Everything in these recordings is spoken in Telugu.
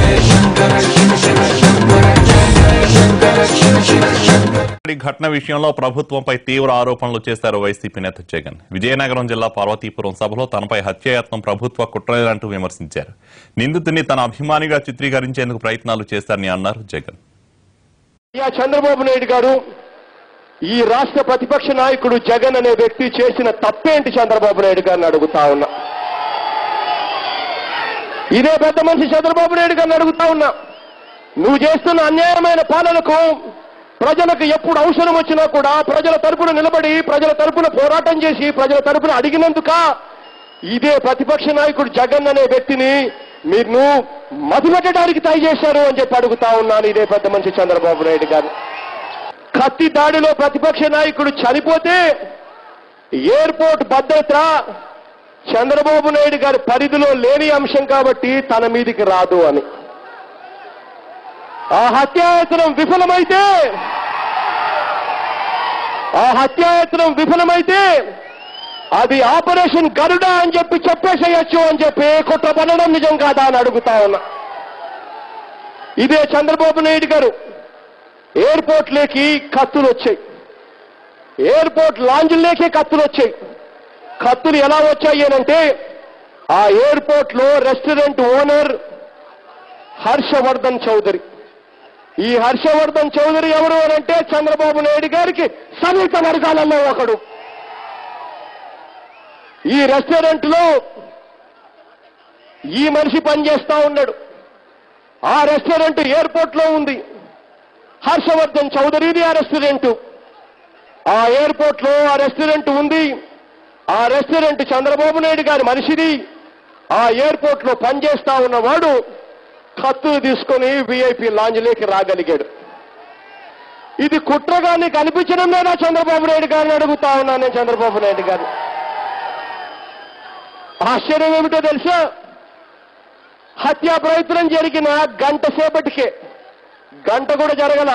ఈ ఘటన విషయంలో ప్రభుత్వంపై తీవ్ర ఆరోపణలు చేశారు వైసీపీ నేత జగన్ విజయనగరం జిల్లా పార్వతీపురం సభలో తనపై హత్యాయత్నం ప్రభుత్వ కుట్రలేదంటూ విమర్శించారు నిందితుడిని తన అభిమానిగా చిత్రీకరించేందుకు ప్రయత్నాలు చేశారని అన్నారు జగన్ అయ్యా చంద్రబాబు నాయుడు గారు ఈ రాష్ట్ర ప్రతిపక్ష నాయకుడు జగన్ అనే వ్యక్తి చేసిన తప్పేంటి చంద్రబాబు నాయుడు గారిని అడుగుతా ఉన్నా ఇదే పెద్ద మనిషి చంద్రబాబు నాయుడు గారిని అడుగుతా ఉన్నా నువ్వు చేస్తున్న అన్యాయమైన పాలనకు ప్రజలకు ఎప్పుడు అవసరం వచ్చినా కూడా ప్రజల తరపున నిలబడి ప్రజల తరపున పోరాటం చేసి ప్రజల తరపున అడిగినందుక ఇదే ప్రతిపక్ష నాయకుడు జగన్ అనే వ్యక్తిని మీరు మధుపెట్టడానికి ట్రై చేశారు అని చెప్పి అడుగుతా ఉన్నాను ఇదే పెద్ద మనిషి చంద్రబాబు నాయుడు గారు కత్తి దాడిలో ప్రతిపక్ష నాయకుడు చనిపోతే ఎయిర్పోర్ట్ భద్రత చంద్రబాబు నాయుడు గారి పరిధిలో లేని అంశం కాబట్టి తన మీదికి రాదు అని ఆ హత్యాయత్నం విఫలమైతే ఆ హత్యాయత్నం విఫలమైతే అది ఆపరేషన్ గరుడ అని చెప్పి చెప్పేసేయచ్చు అని చెప్పి కుట్ర పడడం నిజం కాదా అని అడుగుతా ఉన్నా ఇదే చంద్రబాబు నాయుడు గారు ఎయిర్పోర్ట్లోకి కత్తులు వచ్చాయి ఎయిర్పోర్ట్ లాంజ్లోకి కత్తులు వచ్చాయి కత్తులు ఎలా వచ్చాయి అనంటే ఆ ఎయిర్పోర్ట్ లో రెస్టారెంట్ ఓనర్ హర్షవర్ధన్ చౌదరి ఈ హర్షవర్ధన్ చౌదరి ఎవరు అనంటే చంద్రబాబు నాయుడు గారికి సమీప వర్గాలలో ఒకడు ఈ రెస్టారెంట్ లో ఈ మనిషి పనిచేస్తా ఉన్నాడు ఆ రెస్టారెంట్ ఎయిర్పోర్ట్ లో ఉంది హర్షవర్ధన్ చౌదరిది ఆ రెస్టారెంట్ ఆ ఎయిర్పోర్ట్ లో ఆ రెస్టారెంట్ ఉంది ఆ రెస్టారెంట్ చంద్రబాబు నాయుడు గారి మనిషిది ఆ ఎయిర్పోర్ట్ లో పనిచేస్తా ఉన్నవాడు కత్తులు తీసుకొని విఐపి లాంజ్లోకి రాగలిగాడు ఇది కుట్రగాని కనిపించడం లేదా చంద్రబాబు నాయుడు గారిని అడుగుతా ఉన్నాను నేను చంద్రబాబు నాయుడు గారిని ఆశ్చర్యం ఏమిటో తెలుసా హత్యా ప్రయత్నం జరిగిన గంట సేపటికే గంట కూడా జరగల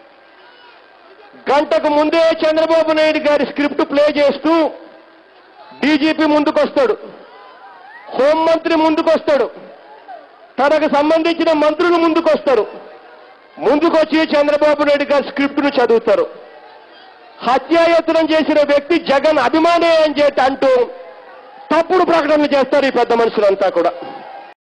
గంటకు ముందే చంద్రబాబు నాయుడు గారి స్క్రిప్ట్ ప్లే చేస్తూ డీజీపీ ముందుకొస్తాడు హోంమంత్రి ముందుకొస్తాడు తనకు సంబంధించిన మంత్రులు ముందుకొస్తారు ముందుకొచ్చి చంద్రబాబు నాయుడు గారి స్క్రిప్ట్ను చదువుతారు హత్యాయత్నం చేసిన వ్యక్తి జగన్ అభిమానే అని చెప్పి అంటూ తప్పుడు ప్రకటనలు చేస్తారు ఈ పెద్ద మనుషులంతా కూడా